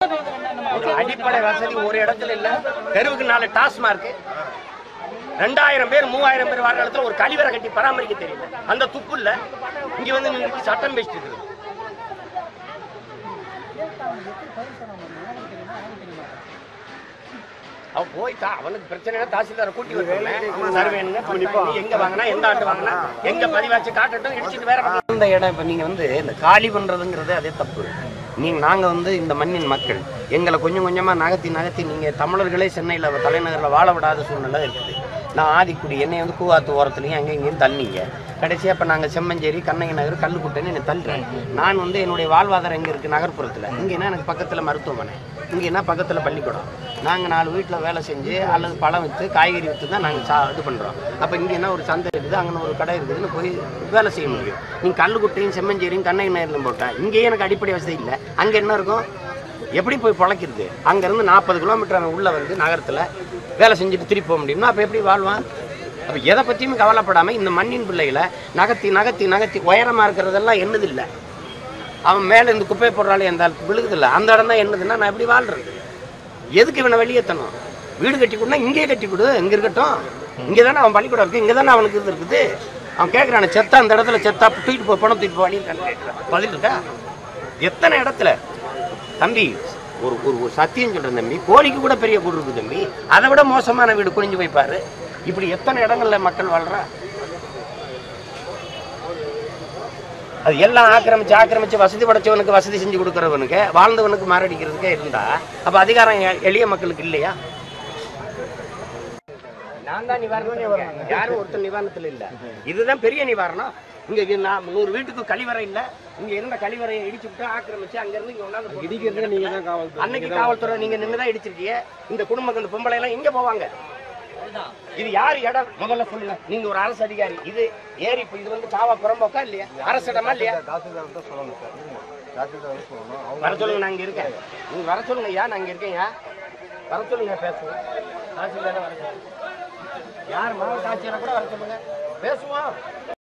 ஒரு அடிப்படை வசதி ஒரு இடத்துல இல்ல தெருவுக்கு நாலு டாஸ்மார்க் ரெண்டாயிரம் பேர் மூவாயிரம் பேர் வர இடத்துல ஒரு கழிவறை கட்டி பராமரிக்க தெரியல அந்த துப்பு இல்ல இங்க வந்து நின்னுட்டு சட்டம் பேசிட்டு இருக்குது அவன் போய்த்தா அவனுக்கு பிரச்சனை தாசில்தார கூட்டி வரணும் சர்வேனுங்க பட்டாணி, எங்க வாங்கினா எந்த ஆட்டு வாங்கினா எங்க பதிவாச்சு காட்டட்டும் இடிச்சிட்டு வேற பக்கம். இந்த இடம் இப்ப நீங்க வந்து இந்த காலி பண்றதுங்கிறது அதே தப்பு நீங்க நாங்க வந்து இந்த மண்ணின் மக்கள் எங்களை கொஞ்சம் கொஞ்சமா நகர்த்தி நகர்த்தி நீங்க தமிழர்களே சென்னையில தலைநகர்ல வாழ விடாத சூழ்நிலை இருக்குது நான் ஆதிக்குடி என்னை வந்து கூவாத்து ஓரத்துலையும் அங்கே இங்கேயும் தள்ளிங்க கடைசியாக இப்போ நாங்கள் செம்மஞ்சேரி கண்ணகி நகர் கல்லுக்குட்டைன்னு என்னை தள்ளுறேன் நான் வந்து என்னுடைய வாழ்வாதாரம் எங்கே இருக்குது நகர்ப்புறத்தில் இங்கேனா எனக்கு பக்கத்தில் மருத்துவமனை இங்கேனா பக்கத்தில் பள்ளிக்கூடம் நாங்கள் நாலு வீட்டில் வேலை செஞ்சு அல்லது பழம் விற்று காய்கறி விற்று தான் நாங்கள் சா இது பண்ணுறோம் அப்போ இங்கேனா ஒரு சந்தை இருக்குது அங்கே ஒரு கடை இருக்குதுன்னு போய் வேலை செய்ய முடியும் நீங்கள் கல்லுக்குட்டையும் செம்மஞ்சேரியும் கண்ணகி நகர்லையும் போட்டேன் இங்கேயே எனக்கு அடிப்படை வசதி இல்லை அங்கே என்ன இருக்கும் எப்படி போய் பிழைக்கிறது அங்கேருந்து நாற்பது கிலோமீட்டர் அவன் உள்ளே வந்து நகரத்தில் வேலை செஞ்சுட்டு திருப்பி போக முடியும்னா அப்போ எப்படி வாழ்வான் அப்போ எதை பற்றியும் கவலைப்படாமல் இந்த மண்ணின் பிள்ளைகளை நகர்த்தி நகர்த்தி நகர்த்தி உயரமாக இருக்கிறதெல்லாம் என்னது இல்லை அவன் மேலே இந்த குப்பை போடுறாலே அந்த விழுகுதில்ல அந்த இடம் தான் என்னதுன்னா நான் எப்படி வாழ்றது எதுக்கு இவனை வெளியேற்றணும் வீடு கட்டி கொடுனா இங்கேயே கட்டி கொடு இங்கே இருக்கட்டும் இங்கே தானே அவன் பள்ளிக்கூடம் இருக்குது இங்கே தானே அவனுக்கு இது இருக்குது அவன் கேட்குறான் செத்தா அந்த இடத்துல செத்தா தூக்கிட்டு போ பணம் தூக்கிட்டு போவானு கேட்குறான் பதில் இருக்கா எத்தனை இடத்துல தம்பி ஒரு ஒரு ஒரு சத்தியம் சொல்றேன் தம்பி கோழிக்கு கூட பெரிய கூடு இருக்குது தம்பி அதை விட மோசமான வீடு குனிஞ்சு போய் பாரு இப்படி எத்தனை இடங்கள்ல மக்கள் வாழ்றா அது எல்லாம் ஆக்கிரமிச்சு ஆக்கிரமிச்சு வசதி படைச்சவனுக்கு வசதி செஞ்சு கொடுக்கறவனுக்கு வாழ்ந்தவனுக்கு மாரடிக்கிறதுக்கே இருந்தா அப்ப அதிகாரம் எ- எளிய மக்களுக்கு இல்லையா நான் தான் நிவாரணம் யாரும் ஒருத்தர் நிவாரணத்துல இல்ல இதுதான் பெரிய நிவாரணம் இங்க இங்க நான் நூறு வீட்டுக்கு கழிவறை இல்ல இங்க இருந்த கழிவறையை இடிச்சு விட்டு ஆக்கிரமிச்சு அங்க இருந்து இங்க கொண்டாந்து இடிக்கிறது நீங்க தான் காவல்துறை அன்னைக்கு காவல்துறை நீங்க நின்னுதான் இடிச்சிருக்கீங்க இந்த குடும்பங்கள் இந்த பொம்பளை எல்லாம் எங்க போவாங்க இது யார் இடம் முதல்ல சொல்லுங்க நீங்க ஒரு அரசு அதிகாரி இது ஏரி இப்ப இது வந்து காவா புறம்போக்கா இல்லையா அரசு இடமா இல்லையா தாசில்தார் தான் சொல்லணும் சார் தாசில்தார் வந்து சொல்லணும் அவங்க வர சொல்லுங்க நான் இங்க இருக்கேன் நீங்க வர சொல்லுங்க ஐயா நான் இங்க இருக்கேன் வர சொல்லுங்க பேசுவோம் தாசில்தாரை வர சொல்லுங்க யார் மாவட்ட ஆட்சியரை கூட வர சொல்லுங்க பேசுவோம்